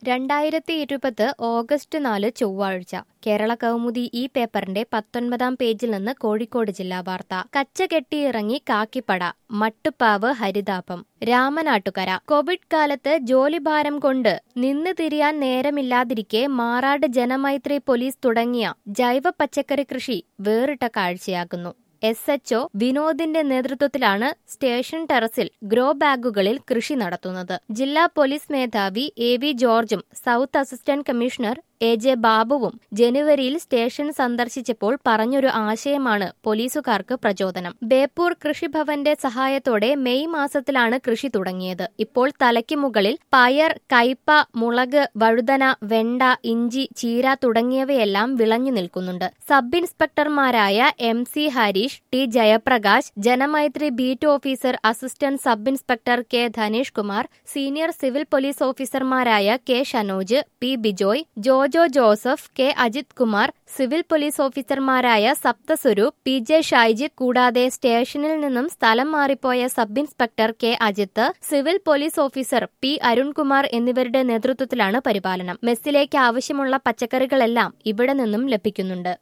രണ്ടായിരത്തി ഇരുപത് ഓഗസ്റ്റ് നാല് ചൊവ്വാഴ്ച കേരള കൗമുദി ഈ പേപ്പറിന്റെ പത്തൊൻപതാം പേജിൽ നിന്ന് കോഴിക്കോട് ജില്ലാ വാർത്ത കച്ച കെട്ടിയിറങ്ങി കാക്കിപ്പട മട്ടുപ്പാവ് ഹരിതാപം രാമനാട്ടുകര കോവിഡ് കാലത്ത് ജോലിഭാരം കൊണ്ട് നിന്ന് തിരിയാൻ നേരമില്ലാതിരിക്കെ മാറാട് ജനമൈത്രി പോലീസ് തുടങ്ങിയ ജൈവ പച്ചക്കറി കൃഷി വേറിട്ട കാഴ്ചയാകുന്നു എസ് എച്ച്ഒ വിനോദിന്റെ നേതൃത്വത്തിലാണ് സ്റ്റേഷൻ ടെറസിൽ ഗ്രോ ബാഗുകളിൽ കൃഷി നടത്തുന്നത് ജില്ലാ പോലീസ് മേധാവി എ വി ജോർജും south assistant commissioner A J ബാബുവും ജനുവരിയിൽ സ്റ്റേഷൻ സന്ദർശിച്ചപ്പോൾ പറഞ്ഞൊരു ആശയമാണ് പോലീസുകാർക്ക് പ്രചോദനം ബേപ്പൂർ കൃഷിഭവന്റെ സഹായത്തോടെ മെയ് മാസത്തിലാണ് കൃഷി തുടങ്ങിയത് ഇപ്പോൾ തലയ്ക്ക് മുകളിൽ പയർ കയ്പ മുളക് വഴുതന വെണ്ട ഇഞ്ചി ചീര തുടങ്ങിയവയെല്ലാം വിളഞ്ഞു നിൽക്കുന്നുണ്ട് സബ് ഇൻസ്പെക്ടർമാരായ M C Harish T Jayaprakash Janamaithri beat officer assistant sub inspector K Dhanesh Kumar senior civil police ഓഫീസർമാരായ K Shanoj P Bijoy Jojo Joseph K Ajith Kumar civil police ഓഫീസർമാരായ സപ്തസ്വരൂപ് പി ജെ ഷൈജിത്ത് കൂടാതെ സ്റ്റേഷനിൽ നിന്നും സ്ഥലം മാറിപ്പോയ sub inspector K Ajith civil police officer P Arunkumar എന്നിവരുടെ നേതൃത്വത്തിലാണ് പരിപാലനം മെസ്സിലേക്ക് ആവശ്യമുള്ള പച്ചക്കറികളെല്ലാം ഇവിടെ നിന്നും ലഭിക്കുന്നുണ്ട്